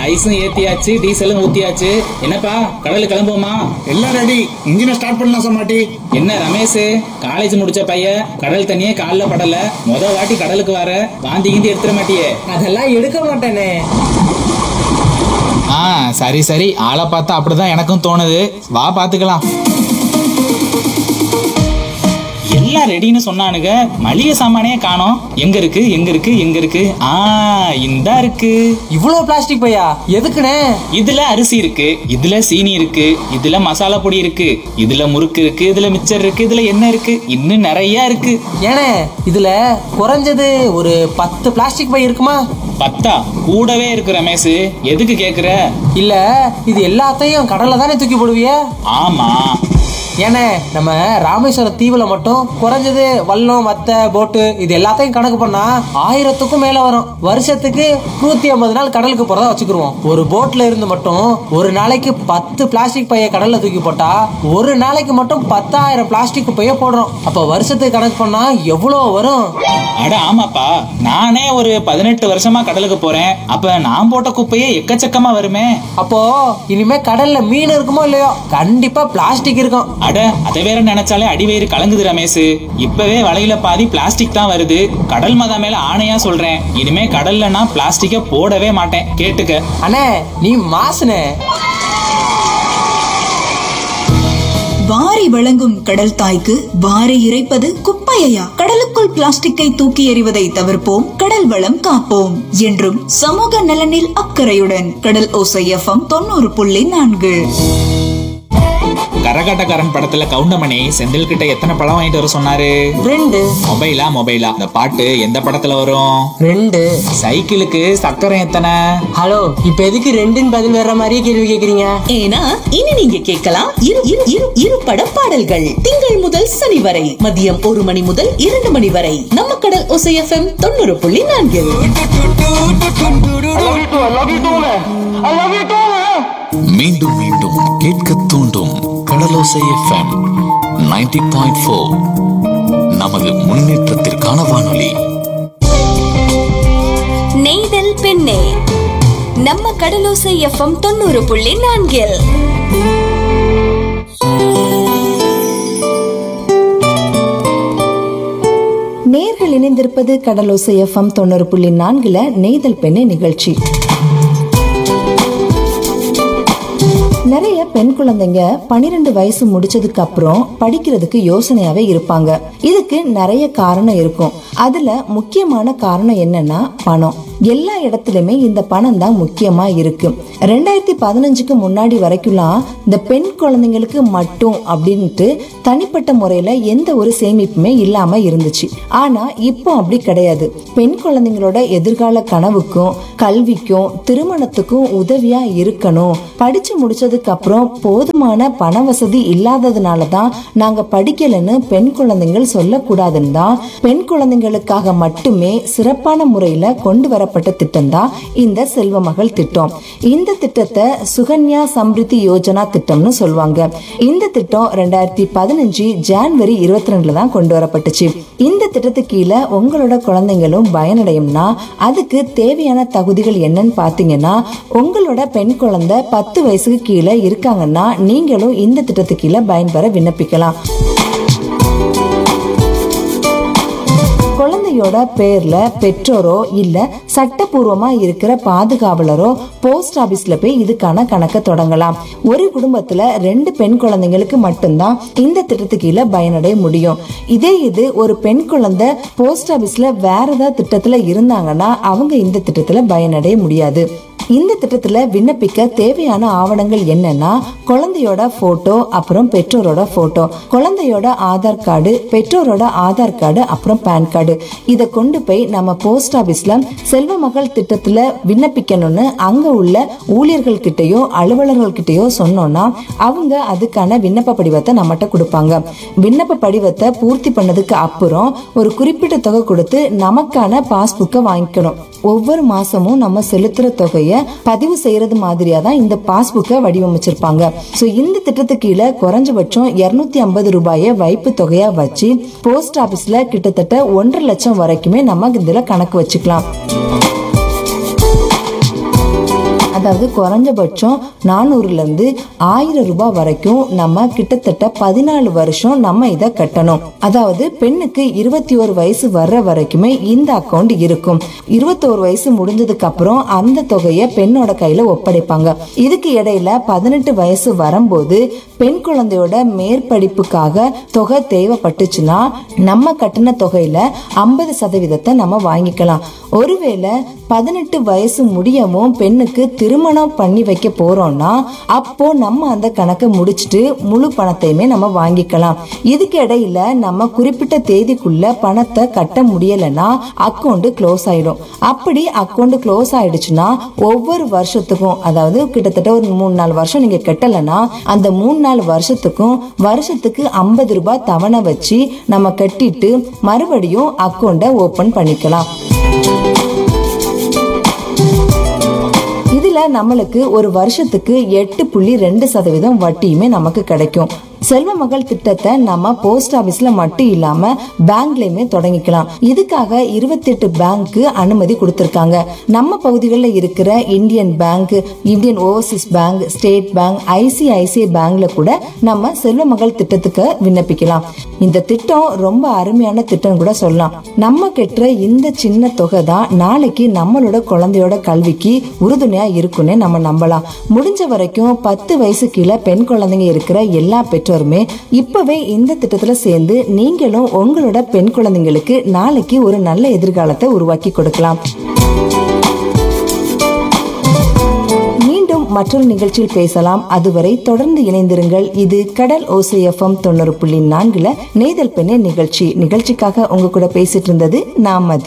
ஐஸும் ஏத்தியாச்சு டீசலும் ஊத்தியாச்சு என்னப்பா கடலுக்கு கிளம்புவோமா எல்லாம் ரெடி இன்ஜினை ஸ்டார்ட் பண்ணலாம் சமாட்டி என்ன ரமேஷ் காலேஜ் முடிச்ச பையன் கடல் தண்ணியே கால்ல படல முத வாட்டி கடலுக்கு வர வாந்தி கிந்தி எடுத்துட மாட்டியே அதெல்லாம் எடுக்க மாட்டேனே ஆ சரி சரி ஆளை பார்த்தா அப்படிதான் எனக்கும் தோணுது வா பாத்துக்கலாம் எல்லாம் ரெடின்னு சொன்னானுங்க மளிகை சாமானே காணோம் எங்க இருக்கு எங்க இருக்கு எங்க இருக்கு ஆ இந்தா இருக்கு இவ்வளவு பிளாஸ்டிக் பையா எதுக்குண்ணே இதுல அரிசி இருக்கு இதுல சீனி இருக்கு இதுல மசாலா பொடி இருக்கு இதுல முறுக்கு இருக்கு இதுல மிச்சர் இருக்கு இதுல என்ன இருக்கு இன்னும் நிறைய இருக்கு ஏனே இதுல குறைஞ்சது ஒரு பத்து பிளாஸ்டிக் பை இருக்குமா பத்தா கூடவே இருக்கு ரமேஷ் எதுக்கு கேக்குற இல்ல இது எல்லாத்தையும் கடல்ல தானே தூக்கி போடுவிய ஆமா ஏனே நம்ம ராமேஸ்வரம் தீவுல மட்டும் குறைஞ்சது வல்லம் மத்த போட்டு இது எல்லாத்தையும் கணக்கு பண்ணா ஆயிரத்துக்கும் மேல வரும் வருஷத்துக்கு நூத்தி ஐம்பது நாள் கடலுக்கு போறதா வச்சுக்கிருவோம் ஒரு போட்ல இருந்து மட்டும் ஒரு நாளைக்கு பத்து பிளாஸ்டிக் பைய கடல்ல தூக்கி போட்டா ஒரு நாளைக்கு மட்டும் பத்தாயிரம் பிளாஸ்டிக் பைய போடுறோம் அப்ப வருஷத்துக்கு கணக்கு பண்ணா எவ்வளவு வரும் அட ஆமாப்பா நானே ஒரு பதினெட்டு வருஷமா கடலுக்கு போறேன் அப்ப நான் போட்ட குப்பையே எக்கச்சக்கமா வருமே அப்போ இனிமே கடல்ல மீன் இருக்குமோ இல்லையோ கண்டிப்பா பிளாஸ்டிக் இருக்கும் அட அதை வேற நினைச்சாலே அடிவயிறு கலங்குது ரமேஷ் இப்பவே வலையில பாதி பிளாஸ்டிக் தான் வருது கடல் மதா மேல ஆணையா சொல்றேன் இனிமே கடல்ல நான் பிளாஸ்டிக்க போடவே மாட்டேன் கேட்டுக்க அண்ணே நீ மாசுனே வாரி வழங்கும் கடல் தாய்க்கு வாரி இறைப்பது குப்பையா கடலுக்குள் பிளாஸ்டிக்கை தூக்கி எறிவதை தவிர்ப்போம் கடல் வளம் காப்போம் என்றும் சமூக நலனில் அக்கறையுடன் கடல் ஓசை எஃப்எம் தொண்ணூறு புள்ளி நான்கு கரகாட்டக்காரன் படத்துல கவுண்டமணி செந்தில் கிட்ட எத்தனை பழம் வாங்கிட்டு வர சொன்னாரு ரெண்டு மொபைலா மொபைலா இந்த பாட்டு எந்த படத்துல வரும் ரெண்டு சைக்கிளுக்கு சக்கரம் எத்தனை ஹலோ இப்ப எதுக்கு ரெண்டுன்னு பதில் வர்ற மாதிரியே கேள்வி கேக்குறீங்க ஏன்னா இனி நீங்க கேட்கலாம் இரு இரு இரு இரு பட பாடல்கள் திங்கள் முதல் சனி வரை மதியம் ஒரு மணி முதல் இரண்டு மணி வரை நம்ம கடல் ஒசை எஃப்எம் தொண்ணூறு புள்ளி நான்கில் மீண்டும் மீண்டும் கேட்க தூண்டும் கடலோசை எஃப்எம் 90.4 பாயிண்ட் ஃபோர் நமது முன்னேற்றத்திற்கான வானொலி நெய்தல் பெண்ணே நம்ம கடலோசை எஃப்எம் தொண்ணூறு புள்ளி நான்கில் நேர்கள் இணைந்திருப்பது கடலோசை எஃப்எம் தொண்ணூறு புள்ளி நான்குல நெய்தல் பெண்ணு நிகழ்ச்சி நிறைய பெண் குழந்தைங்க பனிரெண்டு வயசு முடிச்சதுக்கு அப்புறம் படிக்கிறதுக்கு யோசனையாவே இருப்பாங்க இதுக்கு நிறைய காரணம் இருக்கும் அதுல முக்கியமான காரணம் என்னன்னா பணம் எல்லா இடத்துலயுமே இந்த பணம் தான் முக்கியமா இருக்கு ரெண்டாயிரத்தி பதினஞ்சுக்கு முன்னாடி வரைக்கும்லாம் இந்த பெண் குழந்தைங்களுக்கு மட்டும் அப்படின்ட்டு தனிப்பட்ட முறையில எந்த ஒரு சேமிப்புமே இல்லாம இருந்துச்சு ஆனா இப்போ அப்படி கிடையாது பெண் குழந்தைங்களோட எதிர்கால கனவுக்கும் கல்விக்கும் திருமணத்துக்கும் உதவியா இருக்கணும் படிச்சு முடிச்சதுக்கு அப்புறம் போதுமான பண வசதி இல்லாததுனால தான் நாங்க படிக்கலைன்னு பெண் குழந்தைகள் சொல்லக்கூடாதுன்னு தான் பெண் குழந்தைங்களுக்காக மட்டுமே சிறப்பான முறையில கொண்டு வரப்பட்ட திட்டம் தான் இந்த செல்வ மகள் திட்டம் இந்த திட்டத்தை சுகன்யா சம்ரித்தி யோஜனா திட்டம்னு சொல்லுவாங்க இந்த திட்டம் ரெண்டாயிரத்தி பதினஞ்சு ஜான்வரி இருபத்தி ரெண்டுல தான் கொண்டு வரப்பட்டுச்சு இந்த திட்டத்துக்கு கீழே உங்களோட குழந்தைங்களும் பயனடையும்னா அதுக்கு தேவையான தகுதிகள் என்னன்னு பாத்தீங்கன்னா உங்களோட பெண் குழந்தை பத்து வயசுக்கு கீழே இருக்காங்கன்னா நீங்களும் இந்த திட்டத்துக்கு கீழே பயன்பெற விண்ணப்பிக்கலாம் குழந்தையோட பேர்ல பெற்றோரோ இல்ல சட்டபூர்வமா இருக்கிற பாதுகாவலரோ போஸ்ட் ஆபீஸ்ல போய் இதுக்கான கணக்க தொடங்கலாம் ஒரு குடும்பத்துல ரெண்டு பெண் குழந்தைங்களுக்கு மட்டும்தான் இந்த திட்டத்துக்கு கீழே பயனடைய முடியும் இதே இது ஒரு பெண் குழந்தை போஸ்ட் ஆபீஸ்ல வேற ஏதாவது திட்டத்துல இருந்தாங்கன்னா அவங்க இந்த திட்டத்துல பயனடைய முடியாது இந்த திட்டத்துல விண்ணப்பிக்க தேவையான ஆவணங்கள் என்னன்னா குழந்தையோட போட்டோ அப்புறம் பெற்றோரோட போட்டோ குழந்தையோட ஆதார் கார்டு பெற்றோரோட ஆதார் கார்டு அப்புறம் பேன் கார்டு இதை கொண்டு போய் நம்ம போஸ்ட் ஆபீஸ்ல செல்வ மகள் திட்டத்துல விண்ணப்பிக்கணும்னு அங்க உள்ள ஊழியர்கள் கிட்டயோ அலுவலர்கள் கிட்டயோ சொன்னோம்னா அவங்க அதுக்கான விண்ணப்ப படிவத்தை நம்மகிட்ட கொடுப்பாங்க விண்ணப்ப படிவத்தை பூர்த்தி பண்ணதுக்கு அப்புறம் ஒரு குறிப்பிட்ட தொகை கொடுத்து நமக்கான பாஸ்புக்கை வாங்கிக்கணும் ஒவ்வொரு மாசமும் நம்ம செலுத்துற தொகையை பதிவு செய்யறது மாதிரியா தான் இந்த பாஸ்புக்கை வடிவமைச்சிருப்பாங்க சோ இந்த திட்டத்துக்கு கீழே குறைஞ்சபட்சம் இருநூத்தி ஐம்பது ரூபாயை வைப்பு தொகையா வச்சு போஸ்ட் ஆபீஸ்ல கிட்டத்தட்ட ஒன்றரை லட்சம் வரைக்குமே நம்ம இதுல கணக்கு வச்சுக்கலாம் அதாவது குறைஞ்சபட்சம் நானூறுல இருந்து ஆயிரம் ரூபாய் வரைக்கும் நம்ம கிட்டத்தட்ட பதினாலு வருஷம் நம்ம இதை கட்டணும் அதாவது பெண்ணுக்கு இருபத்தி ஒரு வயசு வர்ற வரைக்குமே இந்த அக்கவுண்ட் இருக்கும் இருபத்தோரு வயசு முடிஞ்சதுக்கு அப்புறம் அந்த தொகையை பெண்ணோட கையில ஒப்படைப்பாங்க இதுக்கு இடையில பதினெட்டு வயசு வரும்போது பெண் குழந்தையோட மேற்படிப்புக்காக தொகை தேவைப்பட்டுச்சுன்னா நம்ம கட்டின தொகையில ஐம்பது சதவீதத்தை நம்ம வாங்கிக்கலாம் ஒருவேளை பதினெட்டு வயசு முடியவும் பெண்ணுக்கு திருமணம் பண்ணி வைக்க போறோம்னா அப்போ நம்ம அந்த கணக்கை முடிச்சிட்டு முழு பணத்தையுமே நம்ம வாங்கிக்கலாம் இதுக்கு இடையில நம்ம குறிப்பிட்ட தேதிக்குள்ள பணத்தை கட்ட முடியலைன்னா அக்கௌண்ட் க்ளோஸ் ஆயிடும் அப்படி அக்கௌண்ட் க்ளோஸ் ஆயிடுச்சுன்னா ஒவ்வொரு வருஷத்துக்கும் அதாவது கிட்டத்தட்ட ஒரு மூணு நாலு வருஷம் நீங்க கட்டலைன்னா அந்த மூணு நாலு வருஷத்துக்கும் வருஷத்துக்கு ஐம்பது ரூபாய் தவணை வச்சு நம்ம கட்டிட்டு மறுபடியும் அக்கௌண்ட்டை ஓபன் பண்ணிக்கலாம் இதுல நம்மளுக்கு ஒரு வருஷத்துக்கு எட்டு புள்ளி ரெண்டு சதவீதம் வட்டியுமே நமக்கு கிடைக்கும் செல்வ மகள் திட்டத்தை நம்ம போஸ்ட் ஆபீஸ்ல மட்டும் இல்லாம பேங்க்லயுமே தொடங்கிக்கலாம் இதுக்காக இருபத்தி எட்டு பேங்க்கு அனுமதி கொடுத்திருக்காங்க நம்ம பகுதிகளில் இருக்கிற Indian bank Indian overseas bank state bank ICICI பேங்க்ல கூட நம்ம செல்வ மகள் திட்டத்துக்கு விண்ணப்பிக்கலாம் இந்த திட்டம் ரொம்ப அருமையான திட்டம் கூட சொல்லலாம் நம்ம கெட்டுற இந்த சின்ன தொகை தான் நாளைக்கு நம்மளோட குழந்தையோட கல்விக்கு உறுதுணையா இருக்குன்னு நம்ம நம்பலாம் முடிஞ்ச வரைக்கும் பத்து வயசு கீழே பெண் குழந்தைங்க இருக்கிற எல்லா பெற்றோருமே இப்பவே இந்த திட்டத்துல சேர்ந்து நீங்களும் உங்களோட பெண் குழந்தைங்களுக்கு நாளைக்கு ஒரு நல்ல எதிர்காலத்தை உருவாக்கி கொடுக்கலாம் மீண்டும் மற்றொரு நிகழ்ச்சியில் பேசலாம் அதுவரை தொடர்ந்து இணைந்திருங்கள் இது கடல் ஓசை எஃப்எம் தொண்ணூறு புள்ளி நான்குல நெய்தல் பெண்ணே நிகழ்ச்சி நிகழ்ச்சிக்காக உங்க கூட பேசிட்டு இருந்தது நான் மதி